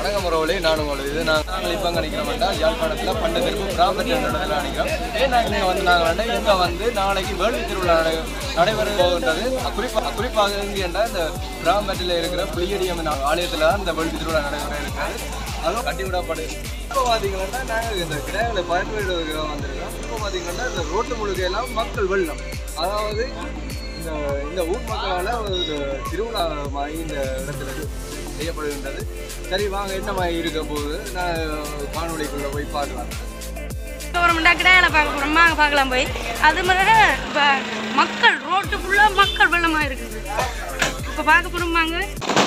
வணக்கம் உறவுகளே நான் உங்களுக்கு இது நான் நாங்கள் இப்போ நினைக்கிறோம் என்றால் யாழ்ப்பாணத்தில் பண்டு திருப்பு பிராம்பட் என்ற இடத்துல நினைக்கிறோம் ஏன் நாங்கள் இங்கே வந்து நாங்கள் வந்து இங்கே வந்து நாளைக்கு வேள்வி திருவிழா நடை நடைபெற போகின்றது குறிப்பாக குறிப்பாக இங்கே என்றால் இந்த பிராம்பட்டில் இருக்கிற புளியடியம் ஆலயத்தில் தான் இந்த வேள்வி திருவிழா நடைபெற இருக்கிறது அதுவும் கட்டி விடப்படுது இப்போ பார்த்தீங்கன்னா நாங்கள் இந்த கிடாய்களை பார்வையிடுவதற்காக வந்திருக்கோம் இப்போ பார்த்தீங்கன்னா இந்த ரோட்டு முழுக்க எல்லாம் மக்கள் வெள்ளம் அதாவது இந்த இந்த ஊர் மக்களால் ஒரு திருவிழா மாதிரி இந்த இடத்துல செய்யப்படுகின்றது சரி வாங்க என்ன மாதிரி இருக்க போகுது நான் காணொலிக்குள்ளே போய் பார்க்கலாம் கவர்மெண்டா கிடாயில பார்க்க போறோம் வாங்க பார்க்கலாம் போய் அது மாதிரி இப்போ மக்கள் ரோட்டு ஃபுல்லாக மக்கள் வெள்ளமாக இருக்குது இப்போ பார்க்க போறோம் வாங்க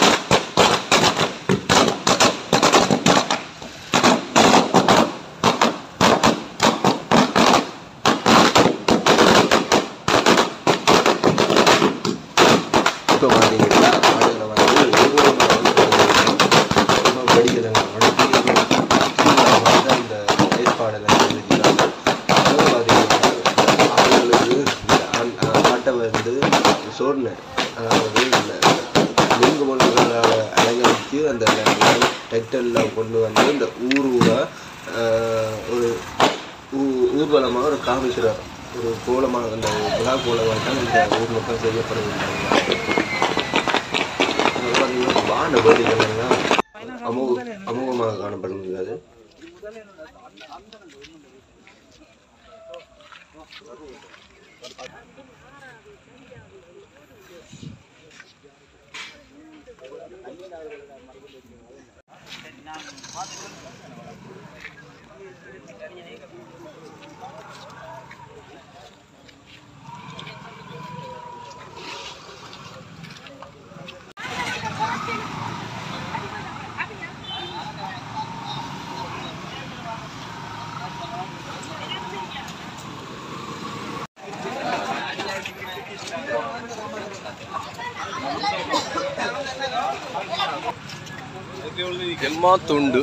இப்போ பார்த்தீங்கன்னா அதில் வந்து ஊர்வலமாக வந்து ரொம்ப படிக்கிறதுங்க வந்து இந்த ஏற்பாடுகள் செஞ்சுக்கிறாங்க அதாவது பார்த்தீங்கன்னா அவங்களுக்கு ஆட்டை வந்து சோர்ணு அதாவது இந்த லிங்கு மொழிகளால் அலங்கரித்து அந்த டெக்டரில் கொண்டு வந்து இந்த ஊர் ஊராக ஒரு ஊ- ஊர்வலமாக ஒரு காமிக்கிறார் ஒரு கோலமாக அந்த விழா கோலமாக தான் இந்த ஊர் மக்கள் செய்யப்படுகின்றாங்க அது பார்த்தீங்கன்னா வான வேடிக்கைகள்லாம் அமோக அமோகமாக காணப்படுகிறது எம்மா துண்டு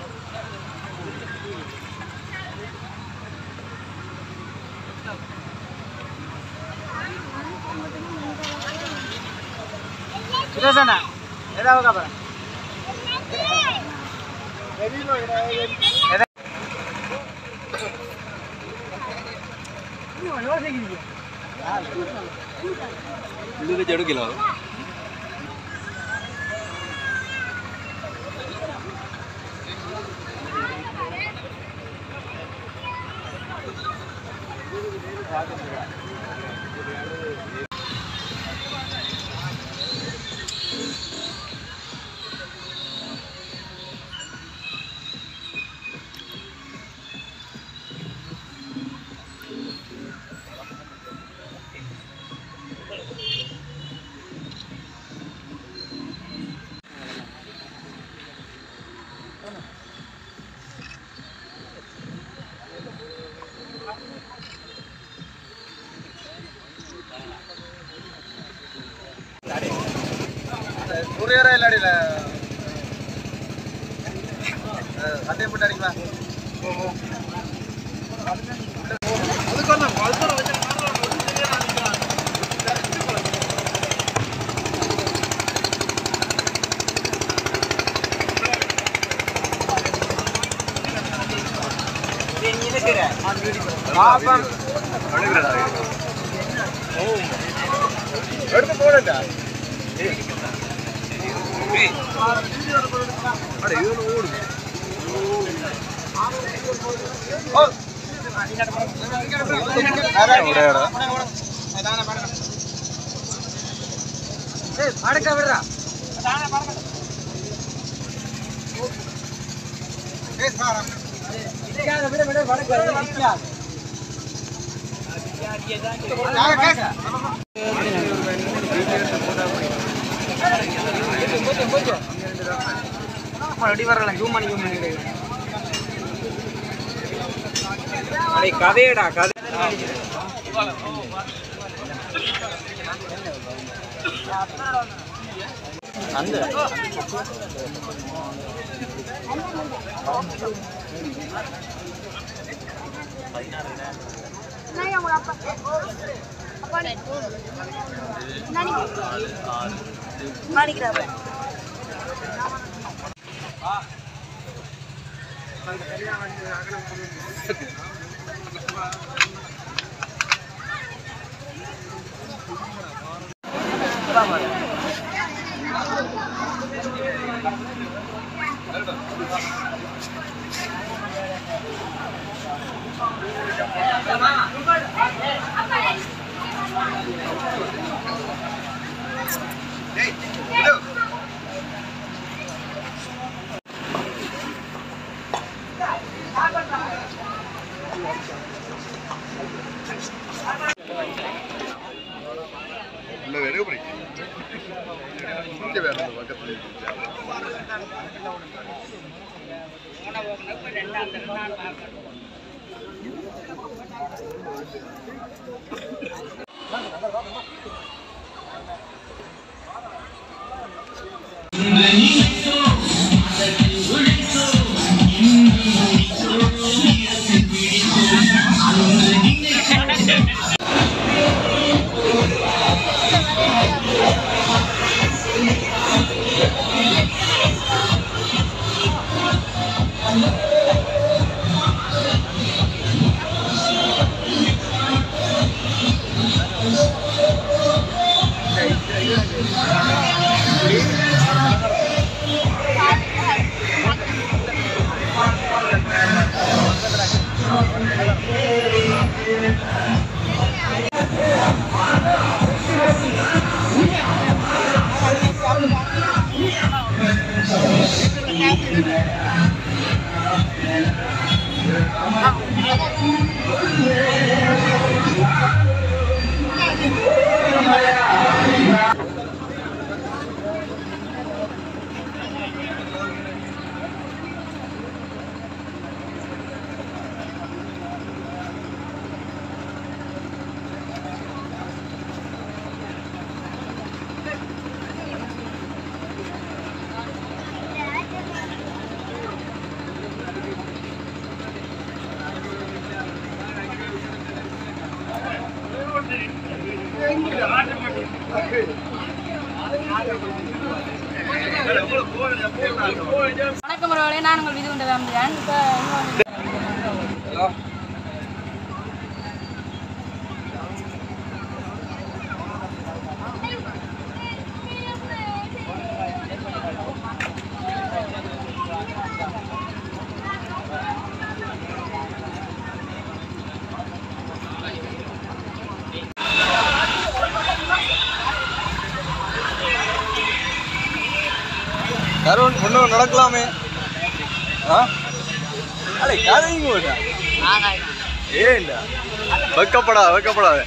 ഇത് ചെടുക്കില്ല குறையரா இல்லாடில சட்டை போட்டு அடிக்கலாம் எடுத்து போடட்டா அட இவனு ஓடுது ஓ அடக்க விடுறா அப்படி வரலாம் ஜூம் பண்ணி ஜூம் பண்ணி அடே கதையடா கதை மாணிக்கிறாங்க வணக்கம் உறவுகளே நான் உங்கள் விது கொண்ட வேம்புகிறேன் இப்போ கருண் ஒன்றும் நடக்கலாமே ஆ அடே கதைங்க போட்டா ஏண்டா வெக்கப்படா வெக்கப்படாத